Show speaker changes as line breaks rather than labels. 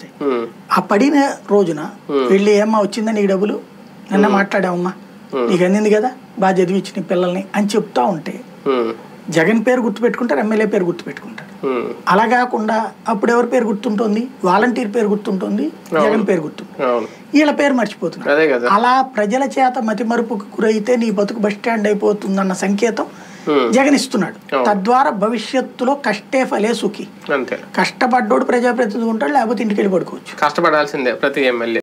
పడిపోతాయి
ఉమ్,
ఆ పడిన రోజున వెళ్ళి ఏమ్మా వచ్చిందా నీకు డబ్బులు నిన్న మాట్లాడావమ్మా నీకు అందింది కదా బాగా చదివించి నీ పిల్లల్ని అని చెప్తా ఉంటే
ఉమ్,
జగన్ పేరు గుర్తుపెట్టుకుంటారు ఎమ్మెల్యే పేరు గుర్తుపెట్టుకుంటారు
ఉమ్,
అలా కాకుండా అప్పుడు ఎవరి పేరు గుర్తుంటుంది వాలంటీర్ పేరు గుర్తుంటుంది జగన్ పేరు గుర్తుంటుంది
అవును
వీళ్ళ పేరు మర్చిపోతున్నారు
అదే కదా
అలా ప్రజల చేత మతి మరుపుకు గురైతే నీ బతుకు బస్ స్టాండ్ అయిపోతుందన్న సంకేతం
ఉమ్,
జగన్ ఇస్తున్నాడు
అవును.
తద్వారా భవిష్యత్తులో కష్టే ఫలే సుఖి
అంతే
కష్టపడ్డోడు ప్రజాప్రతినిధి ఉంటాడు లేకపోతే ఇంటికి వెళ్ళి పడుకోవచ్చు
కష్టపడాల్సిందే ప్రతి ఎమ్మెల్యే